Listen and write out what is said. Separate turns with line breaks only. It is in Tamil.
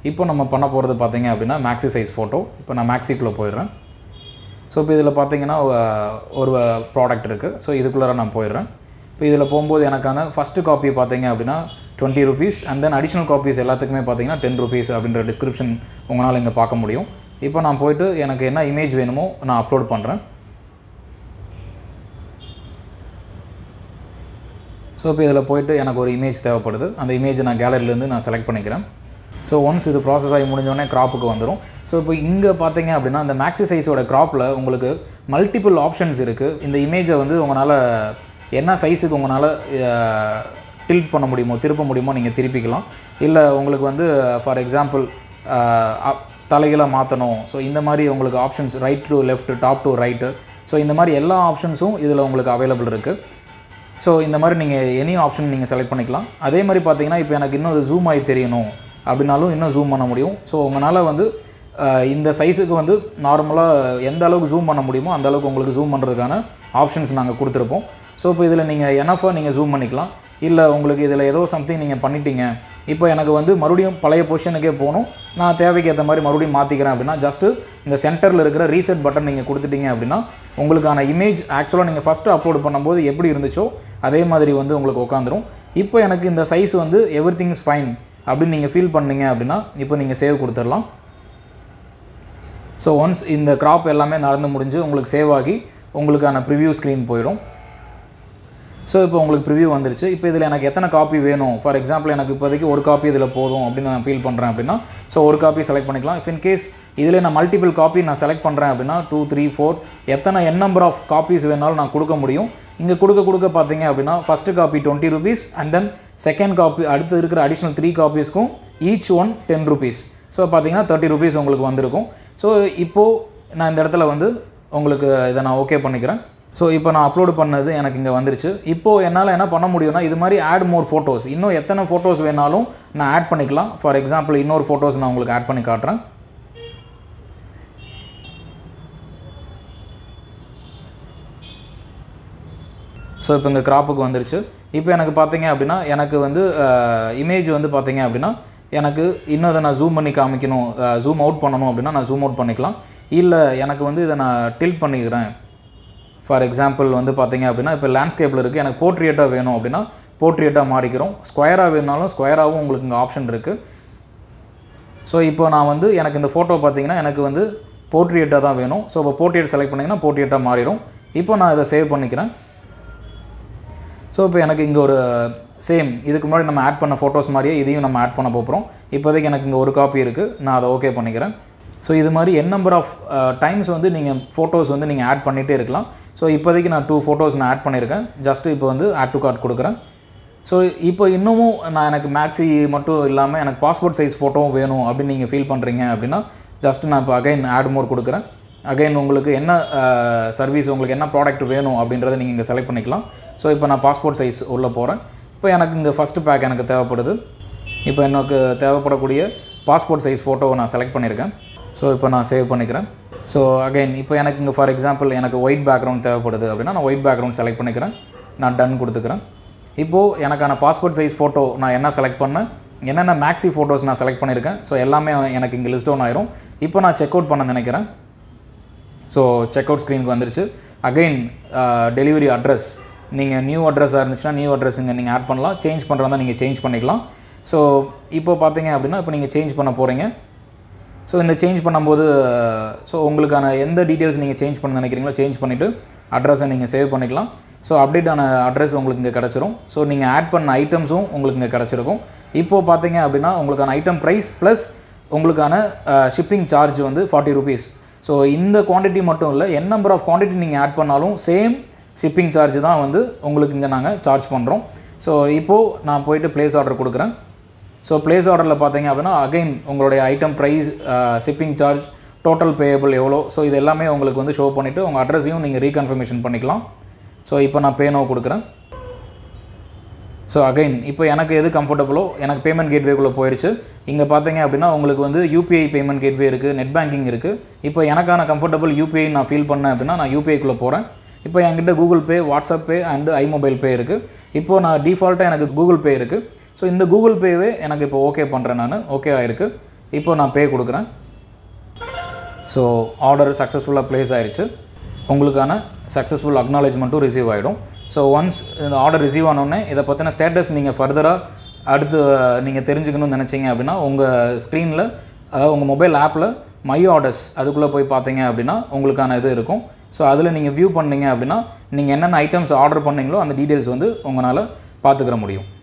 இப்போ நம்ம பண்ண போகிறது பார்த்தீங்க அப்படின்னா மேக்ஸி சைஸ் ஃபோட்டோ இப்போ நான் மேக்ஸிக்குள்ளே போயிடுறேன் ஸோ இப்போ இதில் பார்த்தீங்கன்னா அஹ், ஒரு ப்ராடக்ட் இருக்குது ஸோ இதுக்குள்ளார நான் போயிடுறேன் இப்போ இதில் போகும்போது எனக்கான ஃபஸ்ட்டு காப்பி பார்த்தீங்க அப்படின்னா twenty rupees and then additional copies எல்லாத்துக்குமே பார்த்தீங்கன்னா டென் ருபீஸ் அப்படின்ற டிஸ்கிரிப்ஷன் உங்களால் இங்கே பார்க்க முடியும் இப்போ நான் போயிட்டு எனக்கு என்ன இமேஜ் வேணுமோ நான் அப்லோட் பண்ணுறேன் ஸோ இப்போ இதில் போயிட்டு எனக்கு ஒரு இமேஜ் தேவைப்படுது அந்த இமேஜை நான் கேலரிலேருந்து நான் செலக்ட் பண்ணிக்கிறேன் ஸோ ஒன்ஸ் இது ப்ராசஸ் ஆகி முடிஞ்சோடனே கிராப்புக்கு வந்துடும் ஸோ இப்போ இங்கே பார்த்தீங்க அப்படின்னா இந்த மேக்ஸி சைஸோட கிராப்பில் உங்களுக்கு மல்டிபிள் ஆப்ஷன்ஸ் இருக்குது இந்த இமேஜை வந்து உங்களால் என்ன சைஸுக்கு உங்களால் டில்ட் பண்ண முடியுமோ திருப்ப முடியுமோ நீங்கள் திருப்பிக்கலாம் இல்லை உங்களுக்கு வந்து ஃபார் எக்ஸாம்பிள் தலைகளாக மாற்றணும் ஸோ இந்த மாதிரி உங்களுக்கு options right to left top to right so இந்த மாதிரி எல்லா ஆப்ஷன்ஸும் இதில் உங்களுக்கு அவைலபிள் இருக்குது ஸோ இந்த மாதிரி நீங்கள் எனி ஆப்ஷன் நீங்கள் செலக்ட் பண்ணிக்கலாம் அதே மாதிரி பார்த்தீங்கன்னா இப்போ எனக்கு இன்னும் அது ஜூம் ஆகி தெரியணும் அப்படின்னாலும் இன்னும் ஜூம் பண்ண முடியும் ஸோ உங்களால் வந்து அஹ், இந்த சைஸுக்கு வந்து நார்மலாக எந்த அளவுக்கு ஜூம் பண்ண முடியுமோ அந்த அளவுக்கு உங்களுக்கு ஜூம் பண்ணுறதுக்கான ஆப்ஷன்ஸ் நாங்கள் கொடுத்துருப்போம் ஸோ இப்போ இதில் நீங்கள் எனஃபாக நீங்கள் ஜூம் பண்ணிக்கலாம் இல்லை உங்களுக்கு இதில் ஏதோ சம்திங் நீங்கள் பண்ணிட்டீங்க இப்போ எனக்கு வந்து மறுபடியும் பழைய பொசிஷனுக்கே போகணும் நான் தேவைக்கு ஏற்ற மாதிரி மறுபடியும் மாற்றிக்கிறேன் அப்படின்னா ஜஸ்ட்டு இந்த சென்டரில் இருக்கிற ரீசெட் பட்டன் நீங்கள் கொடுத்துட்டீங்க அப்படின்னா உங்களுக்கான இமேஜ் ஆக்சுவலாக நீங்கள் ஃபஸ்ட்டு அப்லோட் பண்ணும்போது எப்படி இருந்துச்சோ அதே மாதிரி வந்து உங்களுக்கு உட்காந்துரும் இப்போ எனக்கு இந்த சைஸ் வந்து எவ்ரி திங் இஸ் ஃபைன் அப்படின்னு நீங்கள் ஃபீல் பண்ணீங்க அப்படின்னா இப்போ நீங்கள் சேவ் கொடுத்துடலாம் ஸோ ஒன்ஸ் இந்த கிராப் எல்லாமே நடந்து முடிஞ்சு உங்களுக்கு சேவ் ஆகி உங்களுக்கான ப்ரிவ்யூ ஸ்க்ரீன் போயிடும் ஸோ இப்போ உங்களுக்கு ப்ரிவ்யூ வந்துருச்சு இப்போ இதில் எனக்கு எத்தனை காப்பி வேணும் ஃபார் எக்ஸாம்பிள் எனக்கு இப்போதைக்கு ஒரு காப்பி இதில் போதும் அப்படின்னு நான் ஃபீல் பண்ணுறேன் அப்படின்னா ஸோ ஒரு காப்பி செலக்ட் பண்ணிக்கலாம் இஃப் இன் கேஸ் இதில் நான் மல்டிபிள் காப்பி நான் செலக்ட் பண்ணுறேன் அப்படின்னா டூ த்ரீ ஃபோர் எத்தனை என் நம்பர் ஆஃப் காப்பீஸ் வேணாலும் நான் கொடுக்க முடியும் இங்கே கொடுக்க கொடுக்க பார்த்தீங்க அப்படின்னா first copy twenty rupees and then second copy அடுத்து இருக்கிற அடிஷ்னல் த்ரீ காப்பீஸ்க்கும் each one ten rupees so பார்த்தீங்கன்னா தேர்ட்டி ருபீஸ் உங்களுக்கு வந்திருக்கும் ஸோ இப்போது நான் இந்த இடத்துல வந்து உங்களுக்கு இதை நான் ஓகே பண்ணிக்கிறேன் ஸோ இப்போ நான் அப்லோடு பண்ணது எனக்கு இங்கே வந்துருச்சு இப்போது என்னால் என்ன பண்ண முடியும்னா இது மாதிரி ஆட் மோர் ஃபோட்டோஸ் இன்னும் எத்தனை ஃபோட்டோஸ் வேணாலும் நான் ஆட் பண்ணிக்கலாம் ஃபார் எக்ஸாம்பிள் இன்னொரு ஃபோட்டோஸ் நான் உங்களுக்கு ஆட் பண்ணி காட்டுறேன் ஸோ இப்போ இங்கே கிராப்புக்கு வந்துருச்சு இப்போ எனக்கு பார்த்தீங்க அப்படின்னா எனக்கு வந்து இமேஜ் வந்து பார்த்தீங்க அப்படின்னா எனக்கு இன்னும் இதை நான் ஜூம் பண்ணி காமிக்கணும் ஜூம் அவுட் பண்ணணும் அப்படின்னா நான் ஜூம் அவுட் பண்ணிக்கலாம் இல்லை எனக்கு வந்து இதை நான் டில்ட் பண்ணிக்கிறேன் ஃபார் எக்ஸாம்பிள் வந்து பார்த்தீங்க அப்படின்னா இப்போ லேண்ட்ஸ்கேப்பில் இருக்குது எனக்கு போர்ட்ரியேட்டாக வேணும் அப்படின்னா போர்ட்ரியேட்டாக மாறிக்கிறோம் ஸ்கொயராக வேணுனாலும் ஸ்கொயராகவும் உங்களுக்கு இங்கே ஆப்ஷன் இருக்குது ஸோ இப்போ நான் வந்து எனக்கு இந்த ஃபோட்டோ பார்த்தீங்கன்னா எனக்கு வந்து போர்ட்ரியேட்டாக தான் வேணும் ஸோ இப்போ போர்ட்ரியேட் செலக்ட் பண்ணிங்கன்னா போர்ட்ரியேட்டாக மாறிடும் இப்போ நான் இதை சேவ் பண்ணிக்கிறேன் ஸோ இப்போ எனக்கு இங்கே ஒரு சேம் இதுக்கு முன்னாடி நம்ம ஆட் பண்ண ஃபோட்டோஸ் மாதிரியே இதையும் நம்ம ஆட் பண்ண போகிறோம் இப்போதைக்கு எனக்கு இங்கே ஒரு காப்பி இருக்குது நான் அதை ஓகே பண்ணிக்கிறேன் ஸோ இது மாதிரி என் நம்பர் ஆஃப் டைம்ஸ் வந்து நீங்கள் ஃபோட்டோஸ் வந்து நீங்கள் ஆட் பண்ணிகிட்டே இருக்கலாம் ஸோ இப்போதைக்கு நான் டூ ஃபோட்டோஸ் நான் ஆட் பண்ணியிருக்கேன் ஜஸ்ட்டு இப்போ வந்து ஆட் டு கார்ட் கொடுக்குறேன் ஸோ இப்போ இன்னமும் நான் எனக்கு மேக்ஸி மட்டும் இல்லாமல் எனக்கு பாஸ்போர்ட் சைஸ் ஃபோட்டோவும் வேணும் அப்படின்னு நீங்கள் ஃபீல் பண்ணுறீங்க அப்படின்னா ஜஸ்ட் நான் இப்போ அகைன் ஆட் மோர் கொடுக்குறேன் அகைன் உங்களுக்கு என்ன சர்வீஸ் உங்களுக்கு என்ன ப்ராடக்ட் வேணும் அப்படின்றத நீங்கள் இங்கே செலக்ட் பண்ணிக்கலாம் ஸோ இப்போ நான் பாஸ்போர்ட் சைஸ் உள்ளே போகிறேன் இப்போ எனக்கு இங்கே ஃபஸ்ட்டு பேக் எனக்கு தேவைப்படுது இப்போ எனக்கு தேவைப்படக்கூடிய பாஸ்போர்ட் சைஸ் ஃபோட்டோவை நான் செலக்ட் பண்ணியிருக்கேன் ஸோ இப்போ நான் சேவ் பண்ணிக்கிறேன் ஸோ அகைன் இப்போ எனக்கு இங்கே ஃபார் எக்ஸாம்பிள் எனக்கு ஒயிட் பேக்ரவுண்ட் தேவைப்படுது அப்படின்னா நான் ஒயிட் பேக்ரவுண்ட் செலக்ட் பண்ணிக்கிறேன் நான் டன் கொடுத்துக்கிறேன் இப்போது எனக்கான பாஸ்போர்ட் சைஸ் ஃபோட்டோ நான் என்ன செலக்ட் பண்ணேன் என்னென்ன மேக்ஸி ஃபோட்டோஸ் நான் செலக்ட் பண்ணியிருக்கேன் ஸோ எல்லாமே எனக்கு இங்கே லிஸ்ட் டவுன் ஆயிரும் இப்போ நான் செக் அவுட் பண்ண நினைக்கிறேன் ஸோ செக் அவுட் ஸ்க்ரீனுக்கு வந்துருச்சு அகைன் டெலிவரி அட்ரஸ் நீங்கள் நியூ அட்ரஸாக இருந்துச்சுன்னா நியூ அட்ரஸ் இங்கே நீங்கள் ஆட் பண்ணலாம் சேஞ்ச் பண்ணுறதா நீங்கள் சேஞ்ச் பண்ணிக்கலாம் ஸோ இப்போ பார்த்தீங்க அப்படின்னா இப்போ நீங்கள் சேஞ்ச் பண்ண போகிறீங்க ஸோ இந்த சேஞ்ச் பண்ணும்போது ஸோ உங்களுக்கான எந்த டீட்டெயில்ஸ் நீங்கள் சேஞ்ச் பண்ண நினைக்கிறீங்களோ சேஞ்ச் பண்ணிவிட்டு அட்ரஸை நீங்கள் சேவ் பண்ணிக்கலாம் ஸோ அப்டேட் ஆன அட்ரஸ் உங்களுக்கு இங்கே கிடச்சிரும் ஸோ நீங்கள் ஆட் பண்ண ஐட்டம்ஸும் உங்களுக்கு இங்கே கிடச்சிருக்கும் இப்போது பார்த்தீங்க அப்படின்னா உங்களுக்கான ஐட்டம் ப்ரைஸ் ப்ளஸ் உங்களுக்கான ஷிப்பிங் சார்ஜ் வந்து ஃபார்ட்டி ருபீஸ் ஸோ இந்த குவாண்டிட்டி மட்டும் இல்லை என் நம்பர் ஆஃப் குவாண்டிட்டி நீங்கள் ஆட் பண்ணாலும் சேம் ஷிப்பிங் சார்ஜ் தான் வந்து உங்களுக்கு இங்கே நாங்கள் சார்ஜ் பண்ணுறோம் ஸோ இப்போது நான் போயிட்டு ப்ளேஸ் ஆர்டர் கொடுக்குறேன் ஸோ ப்ளேஸ் ஆர்டரில் பார்த்தீங்க அப்படின்னா அகைன் உங்களுடைய item price shipping charge total payable எவ்வளோ ஸோ இது எல்லாமே உங்களுக்கு வந்து ஷோ பண்ணிவிட்டு உங்கள் அட்ரஸையும் நீங்கள் ரீகன்ஃபர்மேஷன் பண்ணிக்கலாம் ஸோ இப்போ நான் பே நோ கொடுக்குறேன் ஸோ அகைன் இப்போ எனக்கு எது கம்ஃபர்டபுளோ எனக்கு பேமெண்ட் கேட்வேக்குள்ளே போயிடுச்சு இங்கே பார்த்தீங்க அப்படின்னா உங்களுக்கு வந்து யூபிஐ பேமெண்ட் கேட்வே இருக்குது நெட் பேங்கிங் இருக்குது இப்போ எனக்கான கம்ஃபர்டபுள் யூபிஐ நான் ஃபீல் பண்ணேன் அப்படின்னா நான் யூபிஐக்குள்ளே போகிறேன் இப்போ என்கிட்ட Google Pay WhatsApp Pay and iMobile Pay இருக்குது இப்போது நான் டிஃபால்ட்டாக எனக்கு கூகுள் பே இருக்குது ஸோ இந்த கூகுள் பேவே எனக்கு இப்போ ஓகே பண்ணுறேன் நான் ஓகே ஆயிருக்கு இப்போ நான் பே கொடுக்குறேன் ஸோ ஆர்டர் சக்ஸஸ்ஃபுல்லாக ப்ளேஸ் ஆயிருச்சு உங்களுக்கான சக்ஸஸ்ஃபுல் அக்னாலேஜ்மெண்ட்டும் ரிசீவ் ஆகிடும் ஸோ ஒன்ஸ் இந்த ஆர்டர் ரிசீவ் ஆனோடனே இதை பற்றின ஸ்டேட்டஸ் நீங்கள் ஃபர்தராக அடுத்து நீங்கள் தெரிஞ்சுக்கணும்னு நினச்சிங்க அப்படின்னா உங்கள் ஸ்க்ரீனில் அதாவது உங்கள் மொபைல் ஆப்பில் மை ஆர்டர்ஸ் அதுக்குள்ளே போய் பார்த்தீங்க அப்படின்னா உங்களுக்கான இது இருக்கும் ஸோ அதில் நீங்கள் வியூ பண்ணீங்க அப்படின்னா நீங்கள் என்னென்ன ஐட்டம்ஸ் ஆர்டர் பண்ணீங்களோ அந்த டீட்டெயில்ஸ் வந்து உங்களால் பார்த்துக்கிற முடியும்